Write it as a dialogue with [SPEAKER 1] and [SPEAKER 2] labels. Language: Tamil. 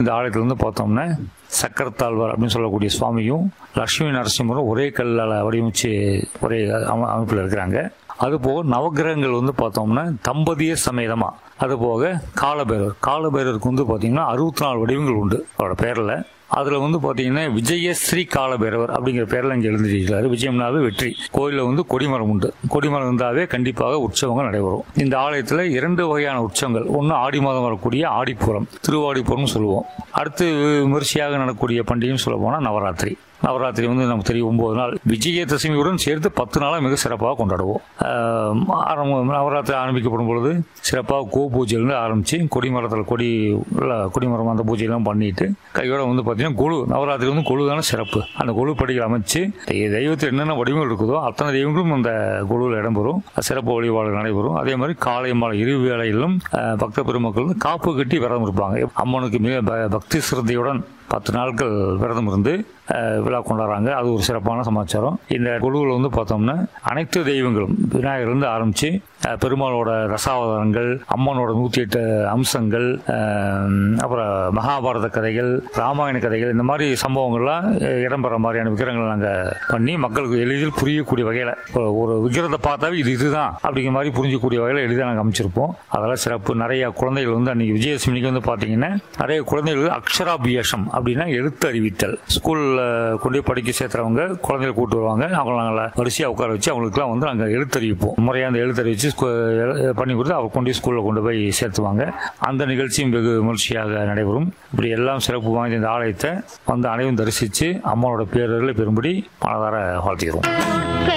[SPEAKER 1] இந்த ஆலயத்துல இருந்து பார்த்தோம்னா சக்கரத்தாழ்வார் அப்படின்னு சொல்லக்கூடிய சுவாமியும் லட்சுமி நரசிம்மரும் ஒரே கல்லால் வடிவமைச்சு ஒரே அம- அமைப்பில் இருக்கிறாங்க அதுபோக நவக்கிரகங்கள் வந்து பார்த்தோம்னா தம்பதிய சமேதமா அதுபோக காலபைரவர் காலபைரவருக்கு வந்து பார்த்தீங்கன்னா அறுபத்தி நாலு வடிவங்கள் உண்டு அவரோட பேரில் அதில் வந்து பார்த்தீங்கன்னா விஜயஸ்ரீ காலபைரவர் அப்படிங்கிற பேரில் இங்கே எழுந்திருக்கிறாரு விஜயம்னாவே வெற்றி கோயிலில் வந்து கொடிமரம் உண்டு கொடிமரம் இருந்தாவே கண்டிப்பாக உற்சவங்கள் நடைபெறும் இந்த ஆலயத்தில் இரண்டு வகையான உற்சவங்கள் ஒன்று ஆடி மாதம் வரக்கூடிய ஆடிப்பூரம் திருவாடிப்பூரம்னு சொல்லுவோம் அடுத்து விமரிசையாக நடக்கக்கூடிய பண்டிகைன்னு சொல்ல போனால் நவராத்திரி நவராத்திரி வந்து நமக்கு தெரியும் ஒன்பது நாள் விஜயதசமியுடன் சேர்த்து பத்து நாளாக மிக சிறப்பாக கொண்டாடுவோம் ஆஹ் ஆரம்பம் நவராத்திரி ஆரம்பிக்கப்படும் பொழுது சிறப்பாக கோ பூஜையிலேருந்து ஆரம்பித்து கொடிமரத்தில் கொடி உள்ள கொடிமரம் அந்த பூஜையெல்லாம் பண்ணிட்டு கையோட வந்து பார்த்தீங்கன்னா கொழு நவராத்திரி வந்து கொழு தானே சிறப்பு அந்த கொழு படிகள் அமைச்சு தெய்வத்தில் என்னென்ன வடிவங்கள் இருக்குதோ அத்தனை தெய்வங்களும் அந்த குழுவில் இடம்பெறும் சிறப்பு வழிபாடு நடைபெறும் அதே மாதிரி காலை மாலை இரு வேளையிலும் ஆஹ் பக்த பெருமக்கள் வந்து காப்பு கட்டி விரதம் இருப்பாங்க அம்மனுக்கு மிக ப- பக்தி சிரத்தையுடன் பத்து நாட்கள் விரதம் இருந்து ஆஹ் விழா கொண்டாடுறாங்க அது ஒரு சிறப்பான சமாச்சாரம் இந்த குழுவில் வந்து பார்த்தோம்னா அனைத்து தெய்வங்களும் விநாயகர்லேருந்து ஆரம்பித்து பெருமாளோட ரசாவதாரங்கள் அம்மனோட நூற்றி எட்டு அம்சங்கள் ஆஹ் அப்புறம் மகாபாரத கதைகள் ராமாயண கதைகள் இந்த மாதிரி சம்பவங்கள்லாம் அஹ் இடம்பெற மாதிரியான விக்கிரங்களை நாங்கள் பண்ணி மக்களுக்கு எளிதில் புரியக்கூடிய வகையில் ஒரு விக்கிரத்தை பார்த்தாவே இது இதுதான் அப்படிங்கிற மாதிரி புரிஞ்சக்கூடிய வகையில் எளிதாக நாங்கள் அமைச்சிருப்போம் அதெல்லாம் சிறப்பு நிறைய குழந்தைகள் வந்து அன்னைக்கு விஜயதசமிக்கு வந்து பார்த்தீங்கன்னா நிறைய குழந்தைகள் அக்ஷராபியாசம் அப்படின்னா எழுத்து அறிவித்தல் ஸ்கூலில் கொண்டு போய் படிக்க சேர்த்துறவங்க குழந்தைகளை கூட்டு வருவாங்க அவங்கள நாங்கள் வரிசையாக உட்கார வச்சு அவங்களுக்குலாம் வந்து நாங்கள் எழுத்தறிவிப்போம் முறையாக அந்த எழுத்தறிவிச்சு ஸ்கூ- எழு- பண்ணி கொடுத்து அவங்க கொண்டு போய் ஸ்கூலில் கொண்டு போய் சேர்த்துவாங்க அந்த நிகழ்ச்சியும் வெகு மகிழ்ச்சியாக நடைபெறும் இப்படி எல்லாம் சிறப்பு வாய்ந்த இந்த ஆலயத்தை வந்து அனைவரும் தரிசித்து அம்மாவோட பேரர்களை பெறும்படி மனதார வாழ்த்துகிறோம்